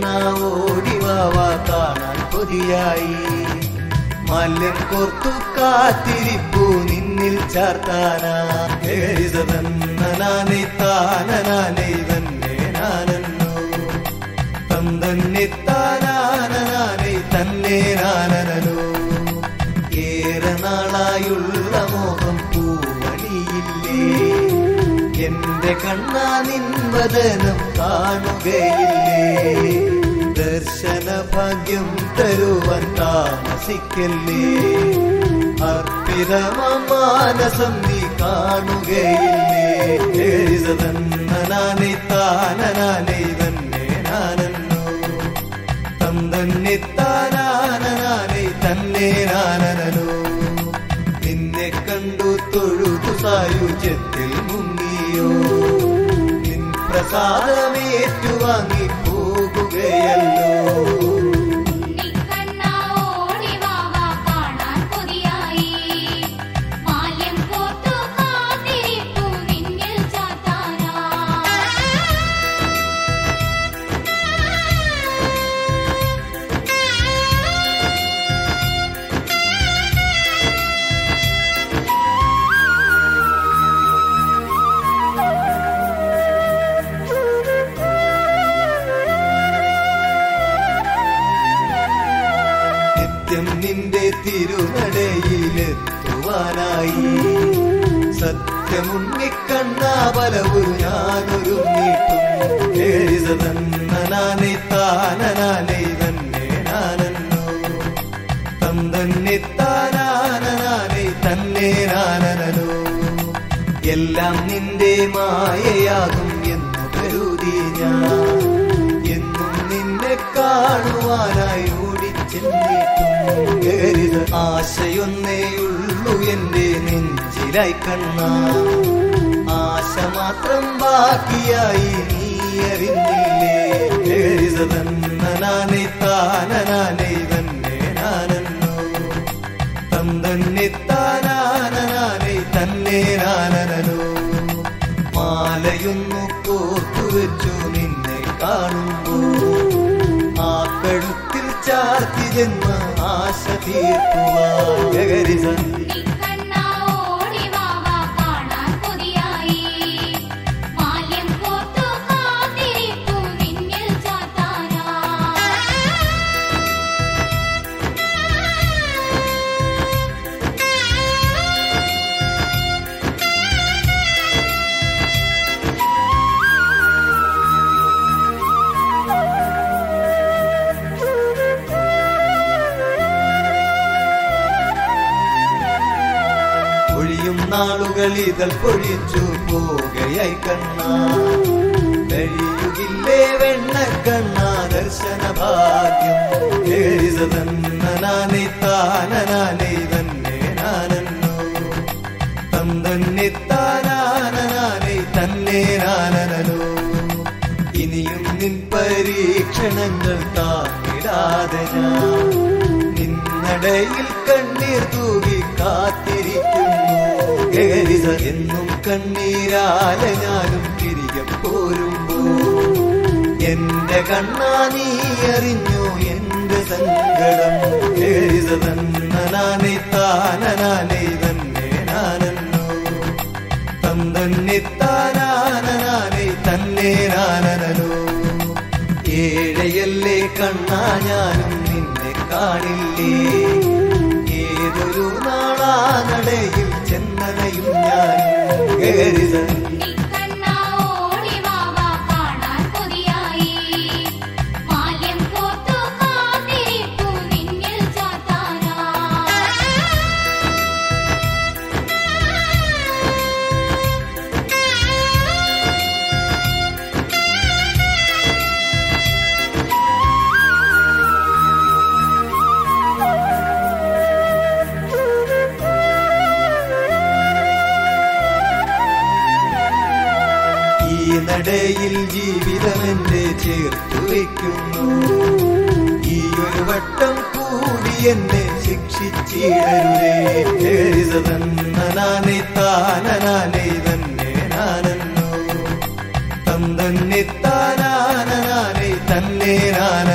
കണ്ണ ഓടിവാവാ കാണാൻ കൊതിയായി മല്യം കോർത്തു കാത്തിരിപ്പു നിന്നിൽ ചാർത്താനാ തന്നനാനെ താനനാനെ തന്നെ നാനന്നു തന്തന്നെ താനാനനാനെ തന്നെ നാനനു ഏറെ നാളായുള്ള മോഹം പൂവണിയില്ലേ എന്റെ കണ്ണാ നിൻവദനം കാണുകയില്ലേ ദർശന ഭാഗ്യം തരുവാൻ താമസിക്കല്ലേ അർപ്പിതമാനസം നീ കാണുകയില്ലേ തന്നനാനെ താനനാനെ തന്നെ നാനന്നു തന്തന്നെ താനാനനാനെ തന്നെ നാനനു നിന്നെ കണ്ടു തൊഴുതു സായുജ്യത്തിൽ മുങ്ങിയോ നിൻ പ്രസാദമേറ്റുവാങ്ങി പോകുകയല്ലോ നിക്കണ്ണ ഓടിവാവാ കാണാൻ കൊതിയായി മാല്യം കോർത്തു കാത്തിരിപ്പു നിന്നിൽ ചാത്താനാ നിത്യം നിന്റെ തിരുനടയിലെത്തുവാനായി സത്യമുന്നിക്കണ്ണാ പലവൊരു ഞാനൊരു നീട്ടും തന്നനാനെ താനനാനെ തന്നെ നാനന്നു തന്തന്നെ താനാനനാനെ തന്നെ നാനനു എല്ലാം നിന്റെ മായയാകും എന്ന് കരുതി ഞാൻ എന്നും നിന്നെ കാണുവാനായി ഓടിച്ചെന്നിട്ടും ആശയൊന്നേയുള്ളൂ എന്റെ നെഞ്ചിലായി കണ്ണ ആശ മാത്രം ബാക്കിയായി നീ അറിഞ്ഞില്ലേ തന്നനാനെ താനനാനെ തന്നെ നാനന്നു തന്തന്നെ താനാനനാനെ തന്നെ നാനനു മാലയൊന്നു കോർത്തു വെച്ചു നിന്നെ കാണുമ്പോ ആ കഴുത്തിൽ ചാർത്തി ജന്മ ആശ തീർക്കുവാൻ നിക്കണ്ണ ഓടിവാവാ കാണാൻ കൊതിയായി മാല്യം കോർത്തു കാത്തിരിപ്പു നിന്നിൽ ചാത്താനാ ഒഴിയും നാളുകൾ ഇതൾ പൊഴിച്ചു പോകയായി കണ്ണ കഴിയുകില്ലേ വെണ്ണ കണ്ണ ദർശന ഭാഗ്യം തന്നനാനെ താനനാനെ തന്നെ നാനന്നു തന്തന്നെ താനാനനാനെ തന്നെ നാനനു ഇനിയും നിൻ പരീക്ഷണങ്ങൾ താങ്ങിടാതെ ഞാൻ നിന്നടയിൽ കണ്ണീർ തൂകി കാത്തിരിക്കുന്നു ഗരിത എന്നും കണ്ണീരാലെ ഞാനും തിരികെ പോരുമ്പോ എന്റെ കണ്ണാ നീ അറിഞ്ഞു എന്റെ സങ്കടം ഗരിത തന്നനാനെ താനനാനെ തന്നെ നാനന്നു തന്തന്നെ താനാനനാനെ തന്നെ നാനനു ഏഴയല്ലേ കണ്ണാ ഞാനും നിന്നെ കാണില്ലേ ഏതൊരു നാളാ നടയിൽ ചെന്നനയും ഞാനും ഗരിത നിക്കണ്ണ ഓടിവാവാ കാണാൻ കൊതിയായി മാല്യം കോർത്തു കാത്തിരിപ്പു നിന്നിൽ ചാത്താനാ ഈ നടയിൽ ജീവിതമെന്റെ ചേർത്തു വയ്ക്കുന്നു ഈ ഒരു വട്ടം കൂടി എന്നെ ശിക്ഷിച്ചിടരുതേ തന്നനാനെ താനനാനെ തന്നെ നാനന്നു തന്തന്നെ താനാനനാനെ തന്നെ തേരാന